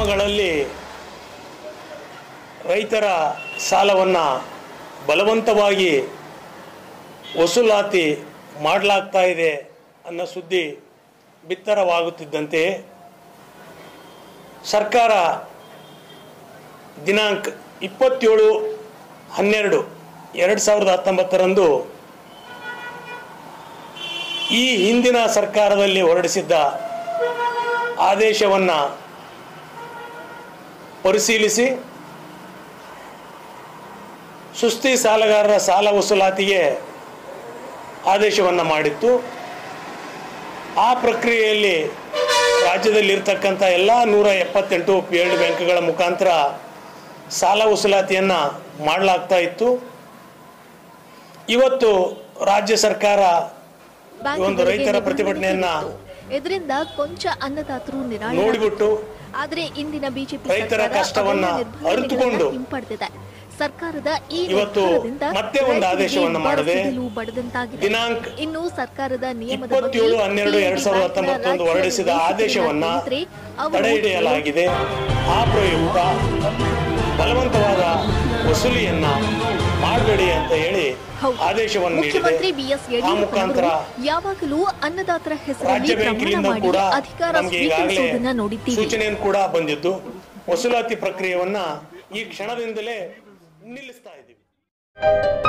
ಗ್ರಾಮಗಳಲ್ಲಿ ರೈತರ ಸಾಲವನ್ನು ಬಲವಂತವಾಗಿ ವಸೂಲಾತಿ ಮಾಡಲಾಗ್ತಾ ಇದೆ ಅನ್ನೋ ಸುದ್ದಿ ಬಿತ್ತರವಾಗುತ್ತಿದ್ದಂತೆ ಸರ್ಕಾರ ದಿನಾಂಕ ಇಪ್ಪತ್ತೇಳು ಹನ್ನೆರಡು ಎರಡು ಸಾವಿರದ ಹತ್ತೊಂಬತ್ತರಂದು ಈ ಹಿಂದಿನ ಸರ್ಕಾರದಲ್ಲಿ ಹೊರಡಿಸಿದ್ದ ಆದೇಶವನ್ನು ಪರಿಶೀಲಿಸಿ ಸುಸ್ತಿ ಸಾಲಗಾರರ ಸಾಲ ವಸೂಲಾತಿಗೆ ಆದೇಶವನ್ನು ಮಾಡಿತ್ತು ಆ ಪ್ರಕ್ರಿಯೆಯಲ್ಲಿ ರಾಜ್ಯದಲ್ಲಿರ್ತಕ್ಕಂಥ ಎಲ್ಲ ನೂರ ಎಪ್ಪತ್ತೆಂಟು ಪಿ ಎಲ್ ಡಿ ಬ್ಯಾಂಕ್ಗಳ ಮುಖಾಂತರ ಸಾಲ ವಸೂಲಾತಿಯನ್ನು ಮಾಡಲಾಗ್ತಾ ಇತ್ತು ಇವತ್ತು ರಾಜ್ಯ ಸರ್ಕಾರ ಈ ಒಂದು ರೈತರ ಪ್ರತಿಭಟನೆಯನ್ನ ಇದರಿಂದ ಕೊಂಚ ಅನ್ನದಾತರು ನೋಡಿಬಿಟ್ಟು ಆದ್ರೆ ಇಂದಿನ ಬಿಜೆಪಿ ರೈತರ ಸರ್ಕಾರ ಕಷ್ಟವನ್ನ ಅವೆಲ್ಲ ನಿರ್ಧಾರಗಳನ್ನ ಅರಿತುಕೊಂಡು ಹಿಂಪಡೆದಿದೆ ಸರ್ಕಾರದ ಈ ಇವತ್ತು ನಿರ್ಧಾರದಿಂದ ಮತ್ತೆ ಒಂದು ರೈತರಿಗೆ ಆದೇಶವನ್ನ ಮಾಡಿದೆ. ಬರಸಿಡಿಲು ಬಡದಂತಾಗಿದೆ ದಿನಾಂಕ ಇನ್ನು ಸರ್ಕಾರದ ನಿಯಮದ ಇಪ್ಪತ್ತೇಳು ಬಗ್ಗೆ ಹನ್ನೆರಡು ಎರಡ್ ಸಾವಿರದ ಹತ್ತೊಂಬತ್ತೊಂದು ಹೊರಡಿಸಿದ ಆದೇಶವನ್ನ ತಡೆ ಹಿಡಿಯಲಾಗಿದೆ ಆ ಪ್ರಯುಕ್ತ ಬಲವಂತವಾದ ವಸೂಲಿಯನ್ನ ಮಾಡಬೇಡಿ ಅಂತ ಹೇಳಿ ಹೌದು. ಆದೇಶವನ್ನು ಮುಖ್ಯಮಂತ್ರಿ ನೀಡಿದೆ ಬಿಎಸ್ ಆ ಮುಖಾಂತರ ಯಡಿಯೂರಪ್ಪ ಯಾವಾಗಲೂ ಅನ್ನದಾತರ ಹೆಸರಲ್ಲಿ ರಾಜ್ಯ ಪ್ರಮಾಣ ಬ್ಯಾಂಕಿನಿಂದ ಮಾಡಿ ಕೂಡ ಅಧಿಕಾರ ನಮಗೆ ಈಗಾಗಲೇ ಸ್ವೀಕರಿಸುವುದನ್ನ ನೋಡಿದ್ದೀವಿ ಸೂಚನೆಯನ್ನು ಕೂಡ ಬಂದಿದ್ದು ವಸೂಲಾತಿ ಪ್ರಕ್ರಿಯೆಯನ್ನ ಈ ಕ್ಷಣದಿಂದಲೇ ನಿಲ್ಲಿಸ್ತಾ ಇದ್ದೀವಿ